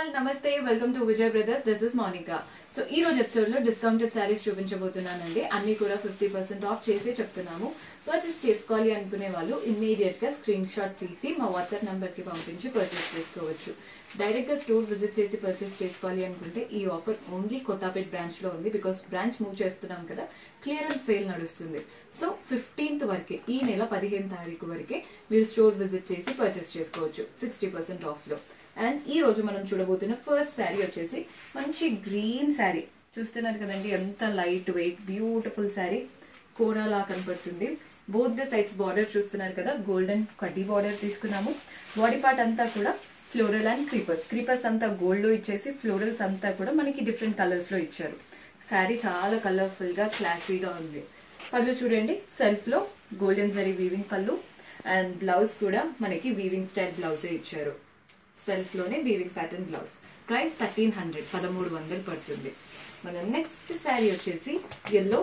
all నమస్తే welcome to Vijay brothers this is Monica so ఈ రోజు ఎపిసోడ్ లో డిస్కౌంటెడ్ శారీస్ చూపించబోతున్నానండి అన్ని కూడా ఫిఫ్టీ పర్సెంట్ ఆఫ్ చేసి చెప్తున్నాము పర్చేస్ చేసుకోవాలి అనుకునే వాళ్ళు ఇమ్మీడియట్ గా స్క్రీన్ షాట్ తీసి మా వాట్సాప్ నంబర్ కి పంపించి పర్చేస్ చేసుకోవచ్చు డైరెక్ట్ గా స్టోర్ విజిట్ చేసి పర్చేస్ చేసుకోవాలి అనుకుంటే ఈ ఆఫర్ ఓన్లీ కొత్తపేట్ బ్రాంచ్ లో ఉంది బికాస్ బ్రాంచ్ మూవ్ చేస్తున్నాం కదా క్లియరెన్స్ సేల్ నడుస్తుంది సో ఫిఫ్టీన్త్ వరకే ఈ నెల పదిహేను తారీఖు వరకే మీరు స్టోర్ విజిట్ చేసి పర్చేస్ చేసుకోవచ్చు సిక్స్టీ పర్సెంట్ ఆఫ్ లో అండ్ ఈ రోజు మనం చూడబోతున్న ఫస్ట్ శారీ వచ్చేసి మంచి గ్రీన్ శారీ చూస్తున్నారు కదండి ఎంత లైట్ వెయిట్ బ్యూటిఫుల్ శారీ కోరాలా కనపడుతుంది బోత్ ద సైడ్స్ బార్డర్ చూస్తున్నారు కదా గోల్డెన్ కడ్డీ బార్డర్ తీసుకున్నాము బాడీ పార్ట్ అంతా కూడా ఫ్లోరల్ అండ్ క్రీపర్స్ క్రీపర్స్ అంతా గోల్డ్ లో ఇచ్చేసి ఫ్లోరల్స్ అంతా కూడా మనకి డిఫరెంట్ కలర్స్ లో ఇచ్చారు శారీ చాలా కలర్ఫుల్ గా క్లాసీగా ఉంది పళ్ళు చూడండి సెల్ఫ్ లో గోల్డెన్ జరీ వీవింగ్ పళ్ళు అండ్ బ్లౌజ్ కూడా మనకి వీవింగ్ స్టైల్ బ్లౌజే ఇచ్చారు సెల్ఫ్ లోనే weaving pattern blouse price thirteen hundred పదమూడు వందలు పడుతుంది మన నెక్స్ట్ శారీ వచ్చేసి ఎల్లో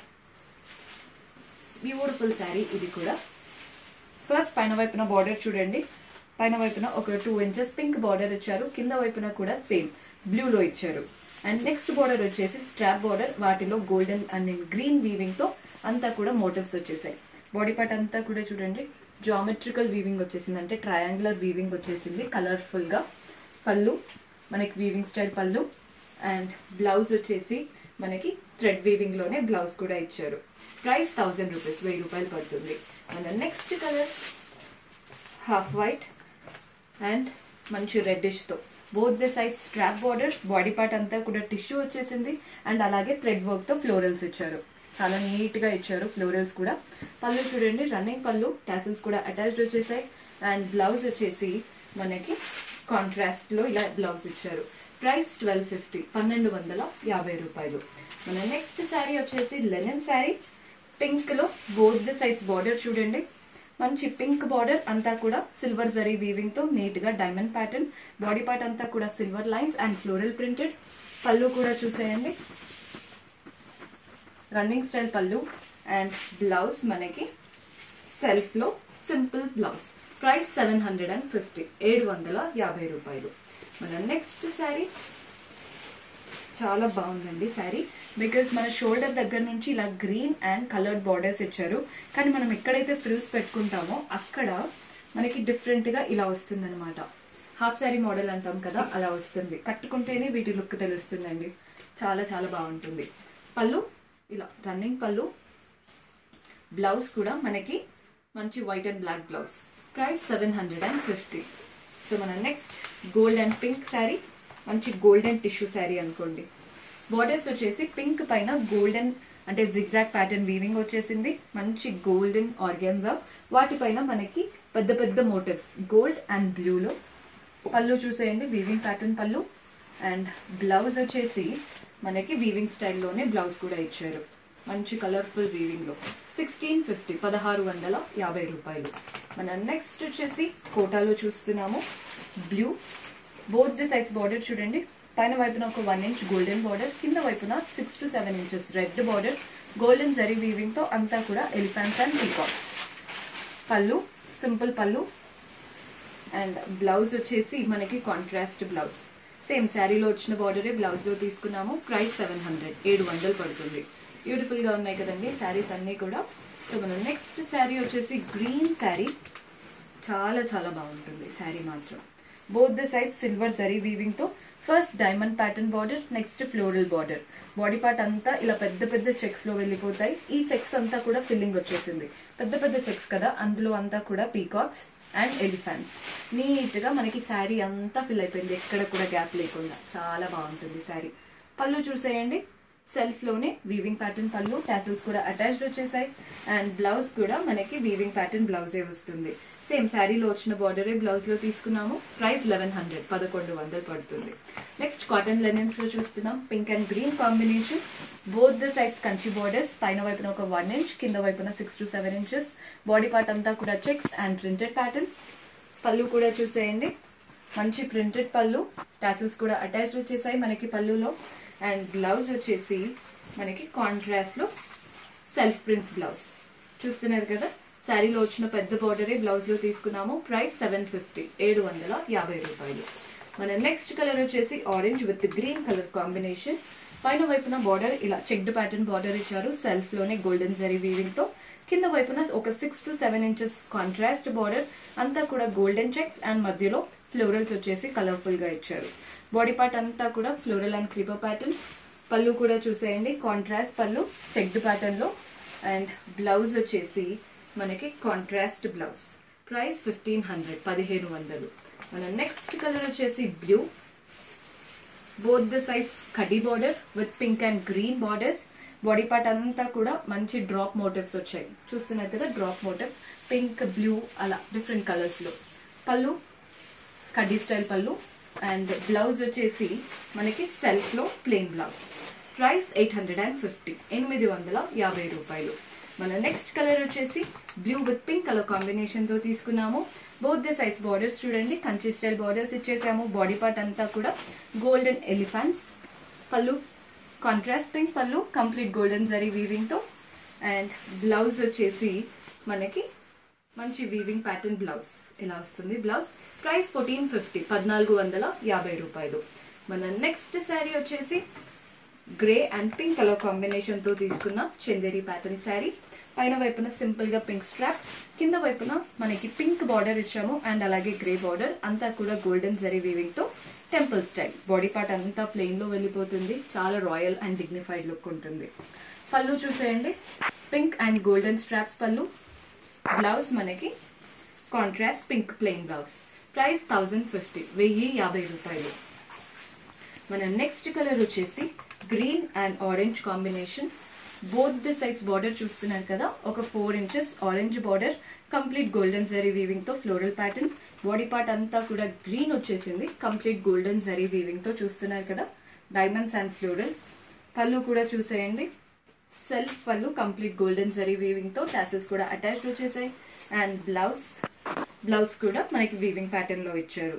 బ్యూటిఫుల్ శారీ ఇది కూడా ఫస్ట్ పైన వైపున బార్డర్ చూడండి పైన వైపున ఒక టూ ఇంచెస్ పింక్ బార్డర్ ఇచ్చారు కింద వైపున కూడా సేమ్ బ్లూలో ఇచ్చారు అండ్ నెక్స్ట్ బార్డర్ వచ్చేసి స్ట్రాప్ బార్డర్ వాటిలో గోల్డెన్ అండ్ గ్రీన్ వీవింగ్ తో అంతా కూడా మోటివ్స్ వచ్చేసాయి బాడీ పార్ట్ అంతా కూడా చూడండి జామెట్రికల్ వీవింగ్ వచ్చేసింది అంటే ట్రయాంగులర్ వీవింగ్ వచ్చేసింది కలర్ఫుల్ గా పళ్ళు మనకి వీవింగ్ స్టైల్ పళ్ళు అండ్ బ్లౌజ్ వచ్చేసి మనకి థ్రెడ్ వీవింగ్ లోనే బ్లౌజ్ కూడా ఇచ్చారు ప్రైస్ థౌజండ్ రూపీస్ వెయ్యి రూపాయలు పడుతుంది మన next colour half white and మంచి రెడ్డిష్ తో both the side strap border body part అంతా కూడా టిష్యూ వచ్చేసింది అండ్ అలాగే థ్రెడ్ వర్క్ తో ఫ్లోరల్స్ ఇచ్చారు చాలా నీట్ గా ఇచ్చారు ఫ్లోరల్స్ కూడా పళ్ళు చూడండి రన్నింగ్ పళ్ళు టాసిల్స్ కూడా అటాచ్డ్ వచ్చేసాయి అండ్ బ్లౌజ్ వచ్చేసి మనకి కాంట్రాస్ట్ లో ఇలా బ్లౌజ్ ఇచ్చారు ప్రైస్ ట్వెల్వ్ ఫిఫ్టీ పన్నెండు వందల యాభై రూపాయలు మన నెక్స్ట్ శారీ వచ్చేసి లెనిన్ శారీ పింక్ లో బోత్ ద సైడ్స్ బార్డర్ చూడండి మంచి పింక్ బార్డర్ అంతా కూడా సిల్వర్ జరీ వీవింగ్ తో నీట్ గా డైమండ్ ప్యాటర్న్ బాడీ పార్ట్ అంతా కూడా silver lines and floral printed పళ్ళు కూడా చూసేయండి రన్నింగ్ స్టైల్ పళ్ళు అండ్ బ్లౌజ్ మనకి సెల్ఫ్ లో simple blouse price seven hundred and fifty ఏడు వందల యాభై రూపాయలు మన నెక్స్ట్ శారీ చాలా బాగుందండి శారీ బికాస్ మన షోల్డర్ దగ్గర నుంచి ఇలా గ్రీన్ అండ్ కలర్డ్ బార్డర్స్ ఇచ్చారు కానీ మనం ఎక్కడైతే ఫ్రిల్స్ పెట్టుకుంటామో అక్కడ మనకి డిఫరెంట్ గా ఇలా వస్తుంది అనమాట హాఫ్ శారీ మోడల్ అంటాం కదా అలా వస్తుంది కట్టుకుంటేనే వీటి లుక్ తెలుస్తుందండి చాలా చాలా బాగుంటుంది పళ్ళు ఇలా రన్నింగ్ పళ్ళు బ్లౌజ్ కూడా మనకి మంచి white and black blouse price seven hundred and fifty so మన next gold and pink sari మంచి గోల్డెన్ టిష్యూ శారీ అనుకోండి బార్డర్స్ వచ్చేసి పింక్ పైన గోల్డెన్ అంటే జిగ్జాగ్ ప్యాటర్న్ వీవింగ్ వచ్చేసింది మంచి గోల్డెన్ ఆర్గాన్జా వాటిపైన మనకి పెద్ద పెద్ద మోటివ్స్ గోల్డ్ అండ్ బ్లూలో పళ్ళు చూసేయండి వీవింగ్ ప్యాటర్న్ పళ్ళు అండ్ బ్లౌజ్ వచ్చేసి మనకి వీవింగ్ స్టైల్లోనే బ్లౌజ్ కూడా ఇచ్చారు మంచి కలర్ఫుల్ వీవింగ్ లో సిక్స్టీన్ ఫిఫ్టీ పదహారు వందల యాభై రూపాయలు మన నెక్స్ట్ వచ్చేసి కోటాలో చూస్తున్నాము blue both the sides border చూడండి పైన వైపున ఒక వన్ ఇంచ్ గోల్డెన్ బార్డర్ కింద వైపున six to seven inches red border golden zari weaving తో అంతా కూడా ఎలిఫెంట్స్ అండ్ పీకాక్స్ పళ్ళు సింపుల్ పళ్ళు అండ్ బ్లౌజ్ వచ్చేసి మనకి కాంట్రాస్ట్ బ్లౌజ్ సేమ్ శారీలో వచ్చిన బార్డరే బ్లౌజ్ లో తీసుకున్నాము ప్రైస్ సెవెన్ హండ్రెడ్ ఏడు వందలు పడుతుంది బ్యూటిఫుల్ గా ఉన్నాయి కదండి శారీస్ అన్ని కూడా సో మన నెక్స్ట్ శారీ వచ్చేసి గ్రీన్ శారీ చాలా చాలా బాగుంటుంది శారీ మాత్రం both the side silver zari weaving తో first diamond pattern border next floral border body part అంతా ఇలా పెద్ద పెద్ద చెక్స్ లో వెళ్ళిపోతాయి ఈ చెక్స్ అంతా కూడా ఫిల్లింగ్ వచ్చేసింది పెద్ద పెద్ద చెక్స్ కదా అందులో అంతా కూడా పీకాక్స్ అండ్ ఎలిఫెంట్స్ నీట్ గా మనకి శారీ అంతా ఫిల్ అయిపోయింది ఎక్కడ కూడా గ్యాప్ లేకుండా చాలా బాగుంటుంది శారీ పళ్ళు చూసేయండి సెల్ఫ్ లోనే వీవింగ్ ప్యాటర్న్ పళ్ళు టాసిల్స్ కూడా అటాచ్డ్ వచ్చేసాయి అండ్ బ్లౌజ్ కూడా మనకి వీవింగ్ ప్యాటర్న్ బ్లౌజే వస్తుంది సేమ్ శారీలో వచ్చిన బార్డరే బ్లౌజ్ లో తీసుకున్నాము ప్రైస్ లెవెన్ హండ్రెడ్ పదకొండు వందలు పడుతుంది నెక్స్ట్ కాటన్ లెనిన్స్ లో చూస్తున్నాం pink and green combination both the sides Kanchi borders పైన వైపున ఒక వన్ ఇంచ్ కింద వైపున six to seven inches body part అంతా కూడా చెక్స్ అండ్ ప్రింటెడ్ ప్యాటర్న్ పళ్ళు కూడా చూసేయండి మంచి ప్రింటెడ్ పళ్ళు టాసిల్స్ కూడా అటాచ్డ్ వచ్చేసాయి మనకి పళ్ళులో అండ్ బ్లౌజ్ వచ్చేసి మనకి కాంట్రాస్ట్ లో సెల్ఫ్ ప్రింట్స్ బ్లౌజ్ చూస్తున్నారు కదా శారీలో వచ్చిన పెద్ద బార్డరే బ్లౌజ్ లో తీసుకున్నాము ప్రైస్ సెవెన్ ఫిఫ్టీ ఏడు వందల యాభై రూపాయలు మన నెక్స్ట్ కలర్ వచ్చేసి orange with green colour combination పైన వైపున బార్డర్ ఇలా చెక్డ్ ప్యాటర్న్ బార్డర్ ఇచ్చారు సెల్ఫ్ లోనే గోల్డెన్ జరీ వీవింగ్ తో కింద వైపున ఒక six to seven inches contrast border అంతా కూడా గోల్డెన్ చెక్స్ అండ్ మధ్యలో ఫ్లోరల్స్ వచ్చేసి కలర్ఫుల్ గా ఇచ్చారు బాడీ పార్ట్ అంతా కూడా ఫ్లోరల్ అండ్ క్రీపర్ ప్యాటర్న్ పళ్ళు కూడా చూసేయండి కాంట్రాస్ట్ పళ్ళు చెక్డ్ ప్యాటర్న్ లో అండ్ బ్లౌజ్ వచ్చేసి మనకి contrast blouse price fifteen hundred పదిహేను వందలు మన నెక్స్ట్ కలర్ వచ్చేసి బ్లూ బోత్ ద సైడ్స్ కడ్డీ border with pink and green borders body part అంతా కూడా మంచి డ్రాప్ మోటివ్స్ వచ్చాయి చూస్తున్నారు కదా డ్రాప్ మోటివ్స్ పింక్ బ్లూ అలా డిఫరెంట్ కలర్స్ లో పళ్ళు కడ్డీ స్టైల్ పళ్ళు అండ్ బ్లౌజ్ వచ్చేసి మనకి సెల్ఫ్ లో plain blouse price eight hundred and fifty ఎనిమిది వందల యాభై రూపాయలు మన నెక్స్ట్ కలర్ వచ్చేసి blue with pink colour combination తో తీసుకున్నాము బోత్ ద సైడ్స్ బార్డర్స్ చూడండి కంచి స్టైల్ బార్డర్స్ ఇచ్చేసాము బాడీ పార్ట్ అంతా కూడా గోల్డెన్ ఎలిఫెంట్స్ పళ్ళు కాంట్రాస్ట్ పింక్ పళ్ళు కంప్లీట్ గోల్డెన్ జరీ వీవింగ్ తో అండ్ బ్లౌజ్ వచ్చేసి మనకి మంచి వీవింగ్ ప్యాటర్న్ బ్లౌజ్ ఇలా వస్తుంది బ్లౌజ్ ప్రైస్ ఫోర్టీన్ ఫిఫ్టీ పద్నాలుగు వందల యాభై రూపాయలు మన నెక్స్ట్ శారీ వచ్చేసి grey and pink colour combination తో తీసుకున్న చందేరి ప్యాటర్న్ శారీ పైన వైపున సింపుల్ గా పింక్ స్ట్రాప్ కింద వైపున మనకి పింక్ బార్డర్ ఇచ్చాము అండ్ అలాగే గ్రే బార్డర్ అంతా కూడా గోల్డెన్ జరీ వీవింగ్ తో టెంపుల్ స్టైల్ బాడీ పార్ట్ అంతా ప్లెయిన్ లో వెళ్ళిపోతుంది చాలా రాయల్ అండ్ డిగ్నిఫైడ్ లుక్ ఉంటుంది పళ్ళు చూసేయండి pink and golden straps pallu blouse మనకి contrast pink plain blouse price thousand fifty వెయ్యి యాభై రూపాయలు మన నెక్స్ట్ కలర్ వచ్చేసి green and orange combination both the sides border చూస్తున్నారు కదా ఒక four inches orange border complete golden zari weaving తో ఫ్లోరల్ ప్యాటర్న్ బాడీ పార్ట్ అంతా కూడా గ్రీన్ వచ్చేసింది కంప్లీట్ గోల్డెన్ జరీ వీవింగ్ తో చూస్తున్నారు కదా డైమండ్స్ అండ్ ఫ్లోరల్స్ పళ్ళు కూడా చూసేయండి self pallu complete golden zari weaving తో టాసిల్స్ కూడా అటాచ్డ్ వచ్చేసాయి అండ్ బ్లౌజ్ బ్లౌజ్ కూడా మనకి వీవింగ్ ప్యాటర్న్ లో ఇచ్చారు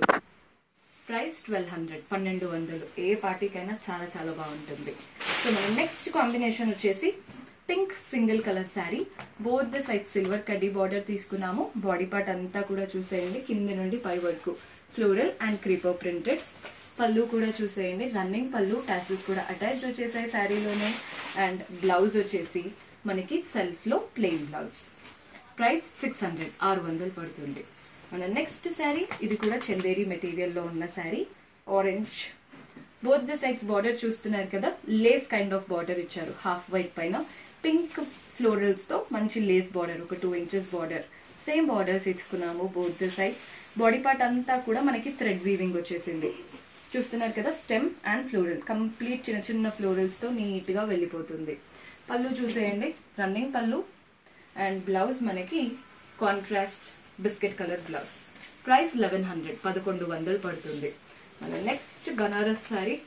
ప్రైస్ ట్వెల్వ్ హండ్రెడ్ పన్నెండు వందలు ఏ పార్టీకైనా చాలా చాలా బాగుంటుంది సో మనం నెక్స్ట్ కాంబినేషన్ వచ్చేసి pink single colour sari both the side silver కడ్డీ బార్డర్ తీసుకున్నాము బాడీ పార్ట్ అంతా కూడా చూసేయండి కింద నుండి పై వరకు ఫ్లోరల్ అండ్ క్రీపర్ ప్రింటెడ్ పళ్ళు కూడా చూసేయండి రన్నింగ్ పళ్ళు టాసిల్స్ కూడా అటాచ్డ్ వచ్చేసాయి శారీలోనే అండ్ బ్లౌజ్ వచ్చేసి మనకి సెల్ఫ్ లో plain blouse price six hundred ఆరు వందలు పడుతుంది మన నెక్స్ట్ శారీ ఇది కూడా చందేరి మెటీరియల్ లో ఉన్న sari orange both the sides border చూస్తున్నారు కదా లేస్ కైండ్ ఆఫ్ బార్డర్ ఇచ్చారు హాఫ్ వైట్ పైన పింక్ ఫ్లోరల్స్ తో మంచి లేస్ బార్డర్ ఒక two inches border same borders ఇచ్చుకున్నాము both the side body part అంతా కూడా మనకి థ్రెడ్ వీవింగ్ వచ్చేసింది చూస్తున్నారు కదా స్టెమ్ అండ్ ఫ్లోరల్ కంప్లీట్ చిన్న చిన్న ఫ్లోరల్స్ తో నీట్ గా వెళ్ళిపోతుంది పళ్ళు చూసేయండి రన్నింగ్ పళ్ళు అండ్ బ్లౌజ్ మనకి contrast biscuit colour blouse price eleven hundred పదకొండు వందలు పడుతుంది మన నెక్స్ట్ బనారస్ సారీ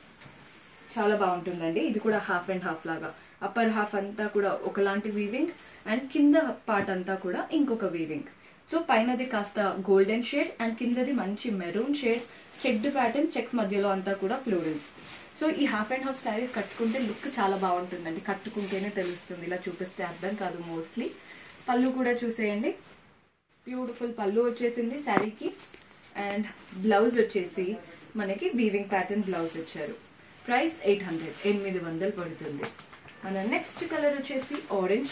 చాలా బాగుంటుందండి ఇది కూడా హాఫ్ అండ్ హాఫ్ లాగా అప్పర్ హాఫ్ అంతా కూడా ఒకలాంటి వీవింగ్ అండ్ కింద పార్ట్ అంతా కూడా ఇంకొక వీవింగ్ సో పైనది కాస్త గోల్డెన్ షేడ్ అండ్ కిందది మంచి maroon shade checked pattern checks మధ్యలో అంతా కూడా ఫ్లోరల్స్ సో ఈ హాఫ్ అండ్ హాఫ్ శారీస్ కట్టుకుంటే లుక్ చాలా బాగుంటుందండి కట్టుకుంటేనే తెలుస్తుంది ఇలా చూపిస్తే అర్థం కాదు మోస్ట్లీ పళ్ళు కూడా చూసేయండి బ్యూటిఫుల్ పళ్ళు వచ్చేసింది శారీకి అండ్ బ్లౌజ్ వచ్చేసి మనకి వీవింగ్ ప్యాటర్న్ బ్లౌజ్ ఇచ్చారు ప్రైస్ ఎయిట్ హండ్రెడ్ ఎనిమిది వందలు పడుతుంది మన నెక్స్ట్ కలర్ వచ్చేసి orange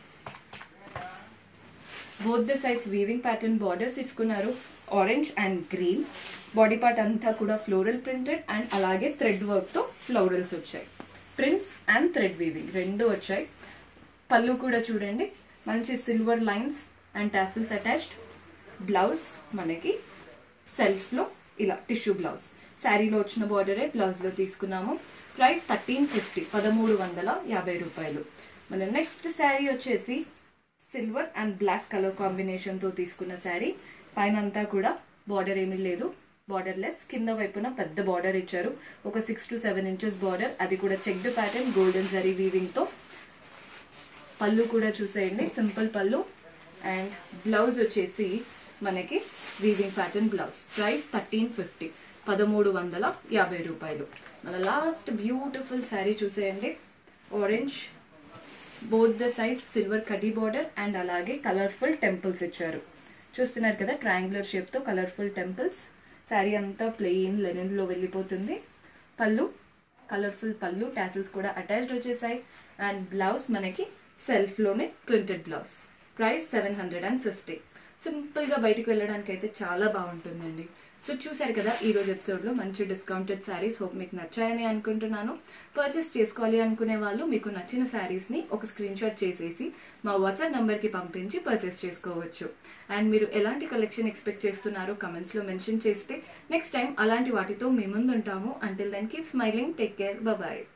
both the sides weaving pattern borders తీసుకున్నారు orange and green body part అంతా కూడా ఫ్లోరల్ ప్రింటెడ్ అండ్ అలాగే థ్రెడ్ వర్క్ తో ఫ్లోరల్స్ వచ్చాయి ప్రింట్స్ అండ్ థ్రెడ్ వీవింగ్ రెండు వచ్చాయి పళ్ళు కూడా చూడండి మంచి silver lines and tassels attached blouse మనకి సెల్ఫ్ లో ఇలా టిష్యూ బ్లౌజ్ శారీలో వచ్చిన బార్డరే బ్లౌజ్ లో తీసుకున్నాము ప్రైస్ థర్టీన్ ఫిఫ్టీ పదమూడు వందల యాభై రూపాయలు మన నెక్స్ట్ శారీ వచ్చేసి silver and black colour combination తో తీసుకున్న శారీ పైన అంతా కూడా బార్డర్ ఏమీ లేదు బార్డర్ లెస్ కింద వైపున పెద్ద బార్డర్ ఇచ్చారు ఒక six to seven inches border అది కూడా checked pattern golden zari weaving తో పళ్ళు కూడా చూసేయండి సింపుల్ పళ్ళు అండ్ బ్లౌజ్ వచ్చేసి మనకి weaving pattern blouse price thirteen fifty పదమూడు వందల యాభై రూపాయలు మన లాస్ట్ బ్యూటిఫుల్ శారీ చూసేయండి orange both the side silver కడ్డీ బార్డర్ అండ్ అలాగే కలర్ఫుల్ టెంపుల్స్ ఇచ్చారు చూస్తున్నారు కదా ట్రయాంగులర్ షేప్ తో కలర్ఫుల్ టెంపుల్స్ శారీ అంతా ప్లెయిన్ లెనిన్లో వెళ్ళిపోతుంది పళ్ళు కలర్ఫుల్ పళ్ళు టాసిల్స్ కూడా అటాచ్డ్ వచ్చేసాయి అండ్ బ్లౌజ్ మనకి సెల్ఫ్లోనే printed blouse price seven hundred and fifty సింపుల్గా బయటికి వెళ్ళడానికి అయితే చాలా బాగుంటుందండి సో చూసారు కదా ఈ రోజు ఎపిసోడ్లో మంచి డిస్కౌంటెడ్ శారీస్ హోప్ మీకు నచ్చాయని అనుకుంటున్నాను పర్చేస్ చేసుకోవాలి అనుకునే వాళ్ళు మీకు నచ్చిన శారీస్ని ఒక స్క్రీన్ షాట్ చేసేసి మా వాట్సాప్ నంబర్కి పంపించి పర్చేస్ చేసుకోవచ్చు అండ్ మీరు ఎలాంటి కలెక్షన్ ఎక్స్పెక్ట్ చేస్తున్నారో కమెంట్స్లో మెన్షన్ చేస్తే నెక్స్ట్ టైం అలాంటి వాటితో మీ ముందు ఉంటాము until then keep smiling take care bye